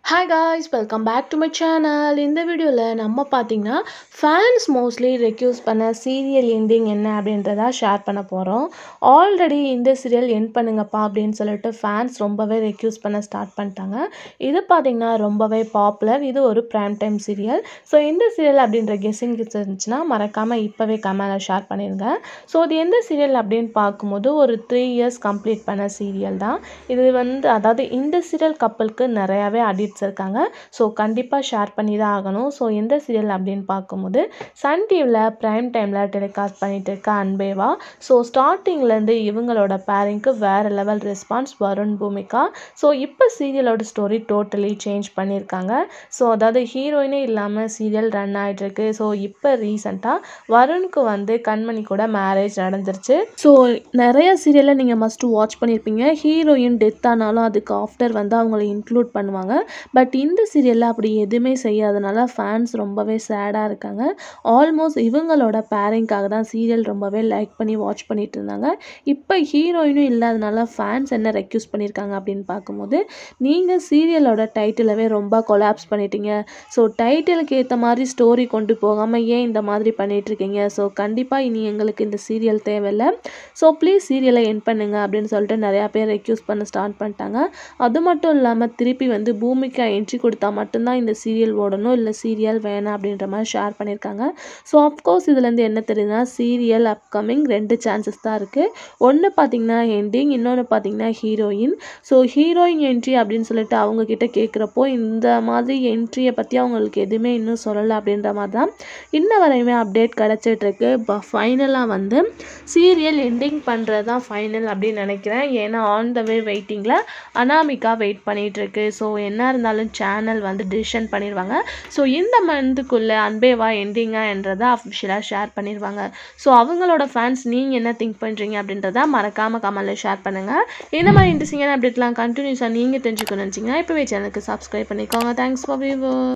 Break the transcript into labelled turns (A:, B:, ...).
A: hi guys welcome back to my channel இந்த வீடியோவில் நம்ம பார்த்தீங்கன்னா ஃபேன்ஸ் மோஸ்ட்லி ரெக்யூஸ் பண்ண சீரியல் எண்டிங் என்ன அப்படின்றத ஷேர் பண்ண போகிறோம் ஆல்ரெடி இந்த சீரியல் எண்ட் பண்ணுங்கப்பா அப்படின்னு சொல்லிட்டு ஃபேன்ஸ் ரொம்பவே ரெக்யூஸ் பண்ண ஸ்டார்ட் பண்ணிட்டாங்க இது பார்த்தீங்கன்னா ரொம்பவே பாப்புலர் இது ஒரு ப்ரைம் டைம் சீரியல் ஸோ இந்த சீரியல் அப்படின்ற கெஸ்ஸிங் இருந்துச்சுன்னா மறக்காமல் இப்போவே கமெண்டில் ஷேர் பண்ணிடுங்க ஸோ இது எந்த சீரியல் அப்படின்னு பார்க்கும்போது ஒரு த்ரீ இயர்ஸ் கம்ப்ளீட் பண்ண சீரியல் தான் இது வந்து அதாவது இந்த சீரியல் கப்பலுக்கு நிறையாவே அடிக்ட்ஸ் இருக்காங்க ஸோ கண்டிப்பாக ஷேர் பண்ணி தான் ஆகணும் ஸோ எந்த சீரியல் அப்படின்னு பார்க்கும்போது சன் டிவியில் ப்ரைம் டைமில் டெலிகாஸ்ட் பண்ணிட்டு இருக்க அன்பேவா ஸோ ஸ்டார்டிங்லேருந்து இவங்களோட பேரிங்க்கு வேறு level response Varun Bhoomika so இப்போ சீரியலோட ஸ்டோரி டோட்டலி சேஞ்ச் பண்ணியிருக்காங்க ஸோ அதாவது ஹீரோயினே இல்லாமல் சீரியல் ரன் ஆகிட்டுருக்கு ஸோ இப்போ ரீசெண்டாக வருணுக்கு வந்து கண்மணி கூட மேரேஜ் நடந்துருச்சு ஸோ நிறைய சீரியலில் நீங்கள் மஸ்ட்டு வாட்ச் பண்ணியிருப்பீங்க ஹீரோயின் டெத் ஆனாலும் அதுக்கு ஆஃப்டர் வந்து அவங்கள இன்க்ளூட் பண்ணுவாங்க பட் இந்த சீரியலில் அப்படி எதுவுமே செய்யாதனால ஃபேன்ஸ் ரொம்பவே சேடாக இருக்காங்க ஆல்மோஸ்ட் இவங்களோட பேரிங்காக தான் சீரியல் ரொம்பவே லைக் பண்ணி வாட்ச் பண்ணிட்டு இருந்தாங்க இப்போ ஹீரோயினும் இல்லாதனால ஃபேன்ஸ் என்ன ரெக்யூஸ் பண்ணியிருக்காங்க அப்படின்னு பார்க்கும்போது நீங்கள் சீரியலோட டைட்டிலவே ரொம்ப கொலாப்ஸ் பண்ணிட்டீங்க ஸோ டைட்டிலுக்கு ஏற்ற மாதிரி ஸ்டோரி கொண்டு போகாமல் ஏன் இந்த மாதிரி பண்ணிட்டு இருக்கீங்க ஸோ கண்டிப்பாக இனி எங்களுக்கு இந்த சீரியல் தேவையில்லை ஸோ ப்ளீஸ் சீரியலை என் பண்ணுங்க அப்படின்னு சொல்லிட்டு நிறையா பேர் ரெக்யூஸ் பண்ண ஸ்டார்ட் பண்ணிட்டாங்க அது மட்டும் இல்லாமல் திருப்பி வந்து பூமிக்கு என்ட்ரி கொடுத்தா மட்டும்தான் இந்த சீரியல் ஓடணும் இல்லை சீரியல் வேணாம் அப்படின்ற மாதிரி ஷேர் பண்ணியிருக்காங்க ஸோ அஃப்கோர்ஸ் இதுலேருந்து என்ன தெரியுதுன்னா சீரியல் அப்கமிங் ரெண்டு சான்சஸ் தான் இருக்குது ஒன்று பார்த்தீங்கன்னா எண்டிங் இன்னொன்று பார்த்தீங்கன்னா ஹீரோயின் ஸோ ஹீரோயின் என்ட்ரி அப்படின்னு சொல்லிட்டு அவங்க கிட்ட கேட்குறப்போ இந்த மாதிரி என்ட்ரியை பற்றி அவங்களுக்கு எதுவுமே இன்னும் சொல்லலை அப்படின்ற மாதிரி தான் இன்ன வரையுமே அப்டேட் கிடச்சிட்ருக்கு இப்போ ஃபைனலாக வந்து சீரியல் எண்டிங் பண்ணுறது தான் ஃபைனல் அப்படின்னு நினைக்கிறேன் ஏன்னா ஆன் த வே வெயிட்டிங்கில் அனாமிகா வெயிட் பண்ணிகிட்ருக்கு ஸோ என்ன இருந்தாலும் சேனல் வந்து டிசிஷன் பண்ணிடுவாங்க ஸோ இந்த மந்த்துக்குள்ளே அன்பேவா எண்டிங்காக என்றதை அஃபிஷியலாக ஷேர் பண்ணிடுவாங்க ஸோ அவங்களோட ஃபேன்ஸ் நீங்கள் என்ன திங்க் பண்ணுறீங்க அப்படின்றத மறக்காமல் கமெண்டில் ஷேர் பண்ணுங்கள் இந்த மாதிரி இன்ட்ரெஸ்டிங்கான அப்டேட்லாம் கண்டினியூஸாக நீங்கள் தெரிஞ்சுக்கணும்னு நினச்சிங்கன்னா இப்போவே சேனலுக்கு சப்ஸ்கிரைப் பண்ணிக்கோங்க தேங்க்ஸ் ஃபார் வியூவர்